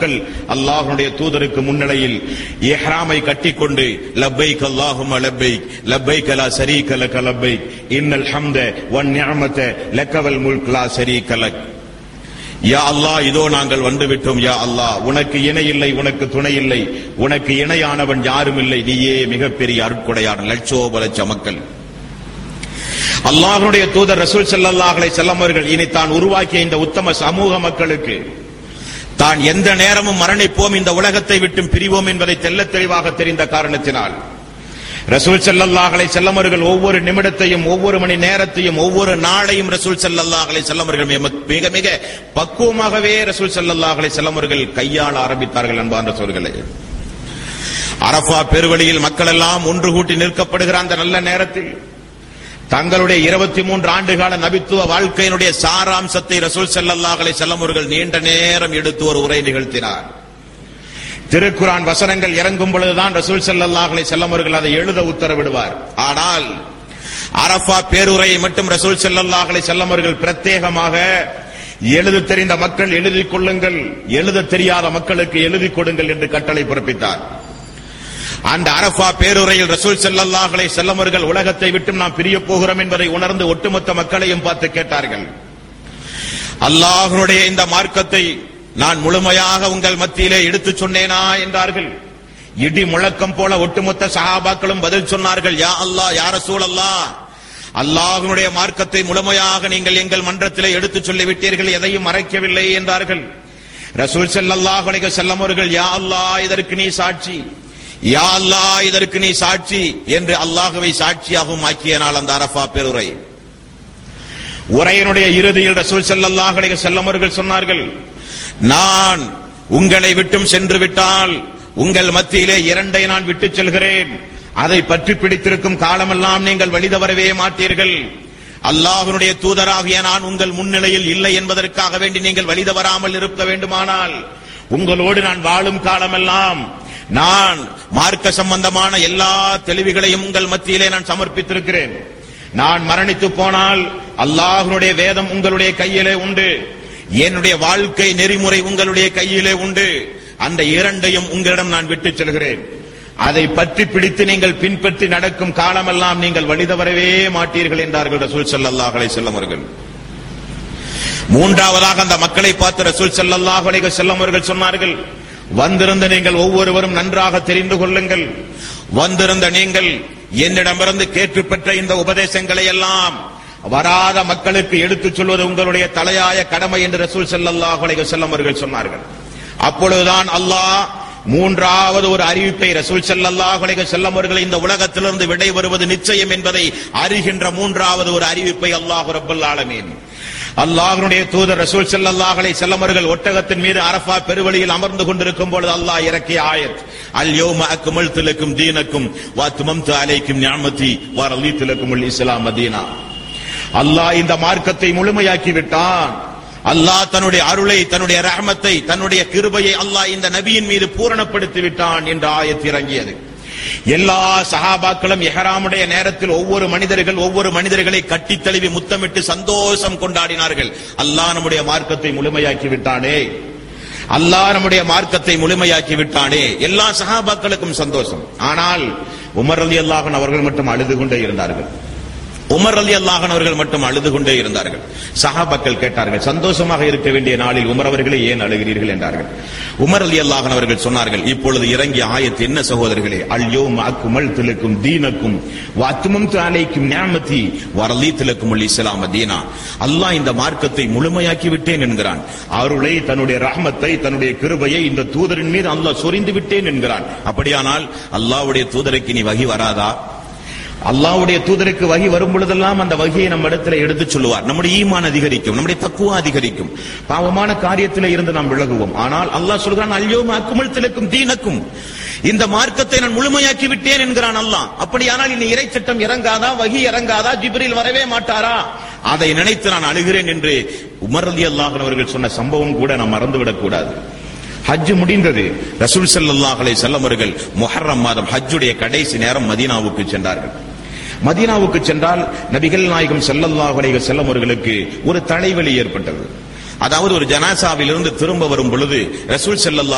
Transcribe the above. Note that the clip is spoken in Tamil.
மக்கள் அல்லாஹ்வுடைய தூதருக்கு முன்னிலையில் இஹ்ராமை கட்டிக்கொண்டு லப்பைக் அல்லாஹும்ம லப்பைக் லப்பைக் லா ஷரீக லக லப்பைக் இன்னல் ஹம்த வன் நிஅமத லக்கவல் முல்க் லா ஷரீக லக் யா அல்லாஹ் இதோ நாங்கள் வந்து விட்டோம் யா அல்லாஹ் உனக்கு இணை இல்லை உனக்கு துணை இல்லை உனக்கு இணையானவன் யாரும் இல்லை நீயே மிகப்பெரிய அருட்கொடையாளன் லட்சோப லட்ச மக்கள் அல்லாஹ்வுடைய தூதர் ரசூல் ஸல்லல்லாஹு அலைஹி வஸல்லம் அவர்கள் இனி தான் உருவாக்கிய இந்த உத்தம சமூக மக்களுக்கு தான் எந்த நேரமும் மரணிப்போம் இந்த உலகத்தை விட்டும் பிரிவோம் என்பதை தெள்ளத் தெளிவாக தெரிந்த காரணத்தினால் ரசூல் ஸல்லல்லாஹு அலைஹி வஸல்லம் அவர்கள் ஒவ்வொரு நிமிடத்தையும் ஒவ்வொரு மணி நேரத்தையும் ஒவ்வொரு நாளையும் ரசூல் ஸல்லல்லாஹு அலைஹி வஸல்லம் அவர்கள் மிக- மிக மிக பக்குவமாகவே ரசூல் ஸல்லல்லாஹு அலைஹி வஸல்லம் அவர்கள் கையாள ஆரம்பித்தார்கள் அன்பார்ந்த சோர்களே அரஃபா பெருவழியில் மக்கள் எல்லாம் ஒன்று கூட்டி நிற்கப்படுகிற அந்த நல்ல நேரத்தில் தங்களுடைய இருபத்தி மூன்று ஆண்டுகால நபித்துவ வாழ்க்கையினுடைய சாராம்சத்தை ரசூல் ஸல்லல்லாஹு அலைஹி வஸல்லம் அவர்கள் நீண்ட நேரம் எடுத்து ஒரு உரை நிகழ்த்தினார் திருக்குரான் வசனங்கள் இறங்கும் பொழுதுதான் ரசூல் ஸல்லல்லாஹு அலைஹி வஸல்லம் அவர்கள் அதை எழுத உத்தரவிடுவார் ஆனால் அரஃபா பேருரையை மட்டும் ரசூல் ஸல்லல்லாஹு அலைஹி வஸல்லம் அவர்கள் பிரத்யேகமாக எழுத தெரிந்த மக்கள் எழுதிக் கொள்ளுங்கள் எழுத தெரியாத மக்களுக்கு எழுதிக் கொடுங்கள் என்று கட்டளை பிறப்பித்தார் அந்த அரஃபா பேருரையில் ரசூல் ஸல்லல்லாஹு அலைஹி வஸல்லம் அவர்கள் உலகத்தை விட்டு நாம் பிரிய போகிறோம் என்பதை உணர்ந்து ஒட்டுமொத்த மக்களையும் பார்த்து கேட்டார்கள் அல்லாஹ்வுடைய இந்த மார்க்கத்தை நான் முழுமையாக உங்கள் மத்தியிலே எடுத்துச் சொன்னேனா என்றார்கள் இடி முழக்கம் போல ஒட்டுமொத்த சஹாபாக்களும் பதில் சொன்னார்கள் யா அல்லாஹ் யா ரசூலல்லாஹ் அல்லாஹ்வுடைய மார்க்கத்தை முழுமையாக நீங்கள் எங்கள் மன்றத்திலே எடுத்துச் சொல்லிவிட்டீர்கள் எதையும் மறைக்கவில்லை என்றார்கள் ரசூல் ஸல்லல்லாஹு அலைஹி வஸல்லம் அவர்கள் யா அல்லாஹ் இதற்கு நீ சாட்சி யா அல்லாஹ் இதற்கு நீ சாட்சி என்று அல்லாஹ்வை சாட்சியாகவும் ஆக்கிய நாள் அந்த அரஃபா பெருரை உரையினுடைய இறுதியில் ரசூல் ஸல்லல்லாஹு அலைஹி வஸல்லம் அவர்கள் சொன்னார்கள் நான் உங்களை விட்டும் சென்று விட்டால் உங்கள் மத்தியிலே இரண்டை நான் விட்டுச் செல்கிறேன் அதை பற்றி பிடித்திருக்கும் காலமெல்லாம் நீங்கள் வழி தவறவே மாட்டீர்கள் அல்லாஹ்வுடைய தூதராகிய நான் உங்கள் முன்னிலையில் இல்லை என்பதற்காக வேண்டி நீங்கள் வழி தவறாமல் இருக்க வேண்டுமானால் உங்களோடு நான் வாழும் காலமெல்லாம் நான் மார்க்க சம்பந்தமான எல்லா தெளிவுகளையும் உங்கள் மத்தியிலே நான் சமர்ப்பித்திருக்கிறேன் நான் மரணித்து போனால் அல்லாஹ்வுடைய வேதம் உங்களுடைய கையிலே உண்டு என்னுடைய வாழ்க்கை நெறிமுறை உங்களுடைய கையிலே உண்டு அந்த இரண்டையும் உங்களிடம் நான் விட்டுச் செல்கிறேன் அதை பற்றி பிடித்து நீங்கள் பின்பற்றி நடக்கும் காலமெல்லாம் நீங்கள் வழிதவரவே மாட்டீர்கள் என்றார்கள் ரசூல் ஸல்லல்லாஹு அலைஹி வஸல்லம் அவர்கள் மூன்றாவதாக அந்த மக்களை பார்த்து ரசூல் ஸல்லல்லாஹு அலைஹி வஸல்லம் அவர்கள் சொன்னார்கள் வந்திருந்த நீங்கள் ஒவ்வொருவரும் நன்றாக தெரிந்து கொள்ளுங்கள் வந்திருந்த நீங்கள் என்னிடமிருந்து கேட்டு பெற்ற இந்த உபதேசங்களை எல்லாம் வராத மக்களுக்கு எடுத்துச் சொல்வது உங்களுடைய தலையாய கடமை என்று ரசூல் ஸல்லல்லாஹு அலைஹி வஸல்லம் அவர்கள் சொன்னார்கள் அப்பொழுதுதான் அல்லாஹ் மூன்றாவது ஒரு அறிவிப்பை ரசூல் ஸல்லல்லாஹு அலைஹி வஸல்லம் அவர்கள் இந்த உலகத்திலிருந்து விடை வருவது நிச்சயம் என்பதை அறிகின்ற மூன்றாவது ஒரு அறிவிப்பை அல்லாஹ் ரப்பல் ஆலமீன் அல்லாஹ்வுடைய தூதர் ரசூல் ஸல்லல்லாஹு அலைஹி வஸல்லம் அவர்கள் ஒட்டகத்தின் மீது அரஃபா பெருவழியில் அமர்ந்து கொண்டிருக்கும் பொழுது அல்லாஹ் இறக்கிய ஆயத் அல் யௌம அக்மல்து லக்கும் தீனக்கும் வ அத்மம்து அலைக்கும் நிஅமதி வ ரலீது லக்கும் அல் இஸ்லாம் மதீனா அல்லாஹ் இந்த மார்க்கத்தை முழுமையாக்கி விட்டான் அல்லாஹ் தன்னுடைய அருளை தன்னுடைய ரஹமத்தை தன்னுடைய கிருபையை அல்லாஹ் இந்த நபியின் மீது பூரணப்படுத்தி விட்டான் என்ற ஆயத் இறங்கியது எல்லா சஹாபாக்களும் எஹராமுடைய நேரத்தில் ஒவ்வொரு மனிதர்கள் ஒவ்வொரு மனிதர்களை கட்டித் தழுவி முத்தமிட்டு சந்தோஷம் கொண்டாடினார்கள் அல்லாஹ் நம்முடைய மார்க்கத்தை முழுமையாக்கி விட்டானே அல்லாஹ் நம்முடைய மார்க்கத்தை முழுமையாக்கி விட்டானே எல்லா சஹாபாக்களுக்கும் சந்தோஷம் ஆனால் உமர் அலி அல்லாஹன் அவர்கள் மட்டும் அழுது கொண்டே இருந்தார்கள் உமர் அலி அல்லாஹன் அவர்கள் மட்டும் அழுது கொண்டே இருந்தார்கள் சஹாபாக்கள் கேட்டார்கள் சந்தோஷமாக இருக்க வேண்டிய நாளில் உமர் அவர்களே ஏன் அழுகிறீர்கள் என்றார்கள் உமர் அலி அல்லாஹன் அவர்கள் சொன்னார்கள் இப்பொழுது இறங்கிய ஆயத்து என்ன சகோதரர்களே அல்யோம் அக்குமல் திலக்கும் தீனக்கும் வாத்துமம் அலைக்கும் ஞாமதி வரலி திலக்கும் இஸ்லாம் தீனா அல்லாஹ் இந்த மார்க்கத்தை முழுமையாக்கி விட்டேன் என்கிறான் அருளை தன்னுடைய ரஹமத்தை தன்னுடைய கிருபையை இந்த தூதரின் மீது அல்லாஹ் சொரிந்து விட்டேன் என்கிறான் அப்படியானால் அல்லாஹ்வுடைய தூதருக்கு நீ வகி வராதா அல்லாஹ்வுடைய தூதருக்கு வகி வரும் பொழுதெல்லாம் அந்த வகியை நம்ம இடத்துல எடுத்து சொல்லுவார் நம்முடைய ஈமான் அதிகரிக்கும் நம்முடைய தக்குவா அதிகரிக்கும் பாவமான காரியத்திலே இருந்து நாம் விலகுவோம் ஆனால் அல்லாஹ் சொல்கிறான் அல்யோம் அக்குமல் திலக்கும் தீனக்கும் இந்த மார்க்கத்தை நான் முழுமையாக்கி விட்டேன் என்கிறான் அல்லாஹ் அப்படியானால் இனி இறை சட்டம் இறங்காதா வகி இறங்காதா ஜிப்ரில் வரவே மாட்டாரா அதை நினைத்து நான் அழுகிறேன் என்று உமர் அலி அல்லாஹ் அவர்கள் சொன்ன சம்பவம் கூட நாம் மறந்துவிடக் கூடாது ஹஜ் முடிந்தது ரசூல் ஸல்லல்லாஹு அலைஹி வஸல்லம் அவர்கள் முஹர்ரம் மாதம் ஹஜ்ஜுடைய கடைசி நேரம் மதீனாவுக்கு சென்றார்கள் மதீனாவுக்கு சென்றால் நபிகள் நாயகம் ஸல்லல்லாஹு அலைஹி வஸல்லம் அவர்களுக்கு ஒரு தலைவலி ஏற்பட்டது அதாவது ஒரு ஜனாசாவிலிருந்து திரும்ப வரும் பொழுது ரசூல் ஸல்லல்லாஹு